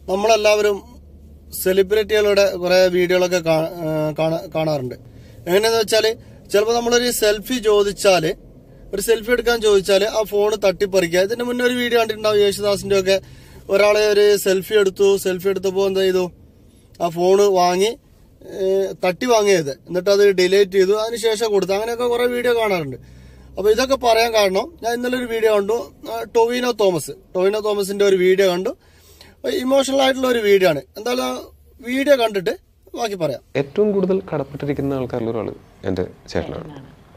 നമ്മളെല്ലാവരും സെലിബ്രിറ്റികളുടെ കുറെ വീഡിയോകളൊക്കെ കാ- ആ, കാണാ- കാണാറുണ്ട് എങ്ങനെയാന്ന് വെച്ചാല് ചിലപ്പോൾ നമ്മളൊരു സെൽഫി ചോദിച്ചാല് ഒരു സെൽഫി എടുക്കാൻ ചോദിച്ചാല് ആ ഫോണ് തട്ടിപ്പറിക്കുക ഇതിന്റെ മുന്നേ ഒരു വീഡിയോ കണ്ടിട്ടുണ്ടാവും യേശുദാസിന്റെ ഒക്കെ ഒരാളെ ഒരു സെൽഫി എടുത്തു സെൽഫി എടുത്തപ്പോൾ എന്താ ചെയ്തു ആ ഫോണ് വാങ്ങി ഏ, തട്ടി വാങ്ങിയത് എന്നിട്ട് അത് ഡിലീറ്റ് ചെയ്തു അതിനുശേഷം കൊടുത്തു അങ്ങനെയൊക്കെ കുറെ വീഡിയോ കാണാറുണ്ട് അപ്പൊ ഇതൊക്കെ പറയാൻ കാരണം ഞാൻ ഇന്നലെ ഒരു വീഡിയോ കണ്ടു ആ, ടൊവിനോ തോമസ് ടൊവിനോ തോമസിന്റെ ഒരു വീഡിയോ കണ്ടു ഇമോഷണൽ ആയിട്ടുള്ള ഒരു വീഡിയോ ആണ് എന്തായാലും ആ വീഡിയോ കണ്ടിട്ട് ബാക്കി പറയാം ഏറ്റവും കൂടുതൽ കടപ്പെട്ടിരിക്കുന്ന ആൾക്കാരിൽ ഒരാൾ എൻ്റെ ചേട്ടനാണ്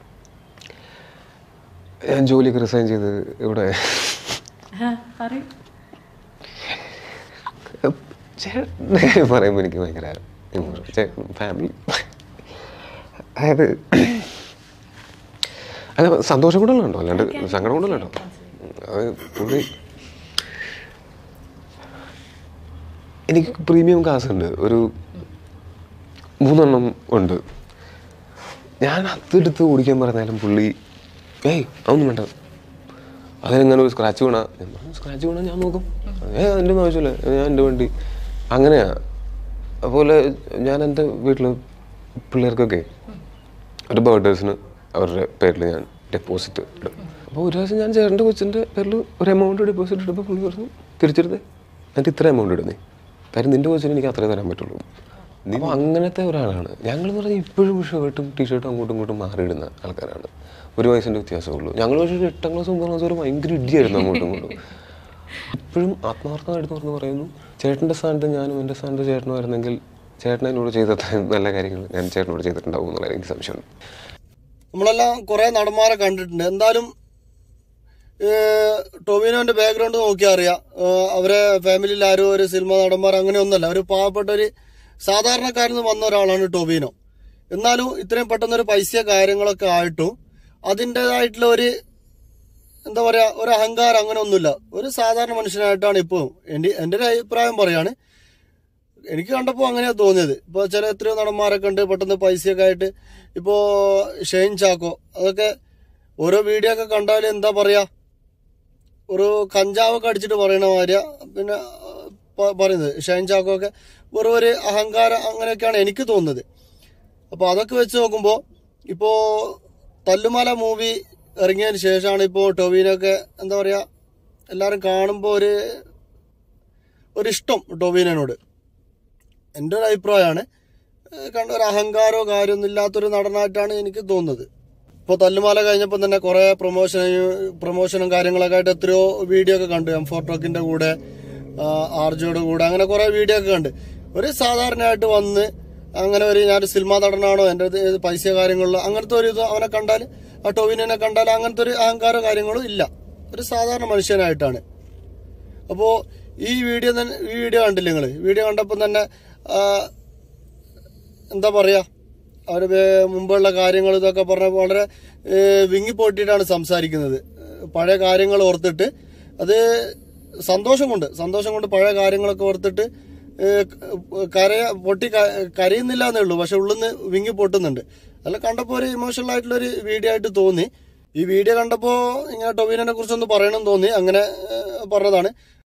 ഞാൻ ജോലിയൊക്കെ റിസൈൻ ചെയ്ത് ഇവിടെ പറയൂ ചേട്ടൻ്റെ കാര്യം പറയുമ്പോൾ എനിക്ക് ഭയങ്കര ഫാമിലി അതായത് അല്ല സന്തോഷം കൂടെ ഉണ്ടോ അല്ലാണ്ട് സങ്കടം കൂടെ ഉണ്ടോ അത് പുള്ളി എനിക്ക് പ്രീമിയം കാസ് ഉണ്ട് ഒരു മൂന്നെണ്ണം ഉണ്ട് ഞാൻ അതെടുത്ത് ഓടിക്കാൻ പറഞ്ഞാലും പുള്ളി ഏയ് അതൊന്നും വേണ്ട അതിനെങ്ങനെ ഒരു സ്ക്രാച്ച് വീണാ ഞാൻ പറഞ്ഞു സ്ക്രാച്ച് വീണാ ഞാൻ നോക്കും ഏ എൻ്റെ ഒന്നും ആവശ്യമില്ല ഞാൻ എൻ്റെ വണ്ടി അങ്ങനെയാ അതുപോലെ ഞാൻ എൻ്റെ വീട്ടിൽ പിള്ളേർക്കൊക്കെ ഒരു ബർത്ത്ഡേസിന് അവരുടെ പേരിൽ ഞാൻ ഡെപ്പോസിറ്റ് ഇടും അപ്പോൾ ഒരു പ്രാവശ്യം ഞാൻ ചേട്ടൻ്റെ കൊച്ചിൻ്റെ പേരിൽ ഒരു എമൗണ്ട് ഡെപ്പോസിറ്റ് ഇട്ടപ്പോൾ പുള്ളി പറഞ്ഞു തിരിച്ചെടുത്തേ എന്നിട്ട് ഇത്ര എമൗണ്ട് ഇടുന്നേ കാര്യം നിൻ്റെ കൊച്ചിന് എനിക്ക് അത്രേ തരാൻ പറ്റുള്ളൂ അപ്പോൾ അങ്ങനത്തെ ഒരാളാണ് ഞങ്ങളെന്ന് പറഞ്ഞാൽ ഇപ്പോഴും ഷർട്ടും ടീഷർട്ടും അങ്ങോട്ടും ഇങ്ങോട്ടും മാറിയിടുന്ന ആൾക്കാരാണ് ഒരു വയസ്സിൻ്റെ വ്യത്യാസമുള്ളൂ ഞങ്ങൾ പക്ഷേ ഒരു എട്ടാം ക്ലാസ് ഒമ്പതാം ക്ലാസ് വരെ ഭയങ്കര ഇടിയായിരുന്നു അങ്ങോട്ടും ഇങ്ങോട്ടും ഇപ്പോഴും ആത്മാർത്ഥമായിട്ട് തുറന്ന് പറയുന്നു ചേട്ടൻ്റെ സ്ഥാനത്ത് ഞാനും എൻ്റെ സ്ഥാനത്ത് ചേട്ടനും ആയിരുന്നെങ്കിൽ ചേട്ടൻ എന്നോട് ചെയ്ത അത്രയും നല്ല കാര്യങ്ങൾ ഞാൻ ചേട്ടനോട് ചെയ്തിട്ടുണ്ടാവും എന്നുള്ള എനിക്ക് സംശയമുണ്ട് നമ്മളെല്ലാം കുറെ നടന്മാരെ കണ്ടിട്ടുണ്ട് എന്തായാലും ഏഹ്, ടൊവിനോന്റെ ബാക്ക്ഗ്രൗണ്ട് നോക്കിയാൽ അറിയാം ഏഹ്, അവരെ ഫാമിലിയിൽ ആരും ഒരു സിനിമ നടന്മാർ അങ്ങനെയൊന്നുമല്ല ഒരു പാവപ്പെട്ട ഒരു സാധാരണക്കാരിൽ നിന്ന് വന്ന ഒരാളാണ് ടൊവിനോ എന്നാലും ഇത്രയും പെട്ടെന്ന് ഒരു പൈസ കാര്യങ്ങളൊക്കെ ആയിട്ടും അതിൻ്റെതായിട്ടുള്ള ഒരു എന്താ പറയാ ഒരു അഹങ്കാരം അങ്ങനെ ഒന്നുമില്ല ഒരു സാധാരണ മനുഷ്യനായിട്ടാണ് ഇപ്പോൾ എൻ്റെ എൻ്റെ ഒരു അഭിപ്രായം പറയാണ് എനിക്ക് കണ്ടപ്പോൾ അങ്ങനെയാ തോന്നിയത് ഇപ്പോൾ ചില എത്രയോ നടന്മാരൊക്കെ ഉണ്ട് പെട്ടെന്ന് പൈസയൊക്കെ ആയിട്ട് ഇപ്പോൾ ഷെയ്ൻ ചാക്കോ അതൊക്കെ ഓരോ വീഡിയോ ഒക്കെ കണ്ടാൽ എന്താ പറയാ ഒരു കഞ്ചാവൊക്കെ അടിച്ചിട്ട് പറയണ മാതിരിയാ പിന്നെ പ- പറയുന്നത് ഷൈൻ ചാക്കോ ഒക്കെ വെറും ഒരു അഹങ്കാരം അങ്ങനെയൊക്കെയാണ് എനിക്ക് തോന്നുന്നത് അപ്പോൾ അതൊക്കെ വെച്ച് നോക്കുമ്പോൾ ഇപ്പോൾ തല്ലുമാല മൂവി ഇറങ്ങിയതിന് ശേഷമാണ് ഇപ്പോൾ ടൊവിനൊക്കെ എന്താ പറയുക എല്ലാവരും കാണുമ്പോൾ ഒരു ഒരു ഇഷ്ടം ടൊവിനോട് എൻ്റെ ഒരു അഭിപ്രായമാണ് ഏഹ് കണ്ട ഒരു അഹങ്കാരമോ കാര്യമൊന്നും ഇല്ലാത്തൊരു നടനായിട്ടാണ് എനിക്ക് തോന്നുന്നത് ഇപ്പോൾ തല്ലുമാല കഴിഞ്ഞപ്പോൾ തന്നെ കുറേ പ്രൊമോഷൻ പ്രൊമോഷനും കാര്യങ്ങളൊക്കെ ആയിട്ട് എത്രയോ വീഡിയോ ഒക്കെ കണ്ടു എം ഫോർ ട്രക്കിൻ്റെ കൂടെ ആർജിയുടെ കൂടെ അങ്ങനെ കുറേ വീഡിയോ ഒക്കെ കണ്ട് ഒരു സാധാരണയായിട്ട് വന്ന് അങ്ങനെ ഒരു ഞാൻ സിനിമ നടനാണോ എൻ്റെ അടുത്ത് ഏത് പൈസ കാര്യങ്ങളിലോ അങ്ങനത്തെ ഒരു ഇത് അവനെ കണ്ടാൽ ആ ടൊവിനെ കണ്ടാൽ അങ്ങനത്തെ ഒരു അഹങ്കാരോ കാര്യങ്ങളോ ഇല്ല ഒരു സാധാരണ മനുഷ്യനായിട്ടാണ് അപ്പോൾ ഈ വീഡിയോ തന്നെ ഈ വീഡിയോ കണ്ടില്ലേ നിങ്ങൾ വീഡിയോ കണ്ടപ്പോൾ തന്നെ ആ, എന്താ പറയാ അവർ മുമ്പുള്ള കാര്യങ്ങൾ ഇതൊക്കെ പറഞ്ഞ വളരെ ഏഹ്, വിങ്ങിപ്പൊട്ടിയിട്ടാണ് സംസാരിക്കുന്നത് ഏഹ്, പഴയ കാര്യങ്ങൾ ഓർത്തിട്ട് അത് സന്തോഷം കൊണ്ട് സന്തോഷം കൊണ്ട് പഴയ കാര്യങ്ങളൊക്കെ ഓർത്തിട്ട് ഏഹ്, കരയ പൊട്ടി ക- കരയുന്നില്ല എന്നേ ഉള്ളൂ പക്ഷെ ഉള്ളിന്ന് വിങ്ങി പൊട്ടുന്നുണ്ട് അല്ല കണ്ടപ്പോൾ ഒരു ഇമോഷണൽ ആയിട്ടുള്ള ഒരു വീഡിയോ ആയിട്ട് തോന്നി ഈ വീഡിയോ കണ്ടപ്പോൾ ഇങ്ങനെ ടൊവിനെ കുറിച്ചൊന്ന് പറയണം തോന്നി അങ്ങനെ ഏഹ്, പറഞ്ഞതാണ്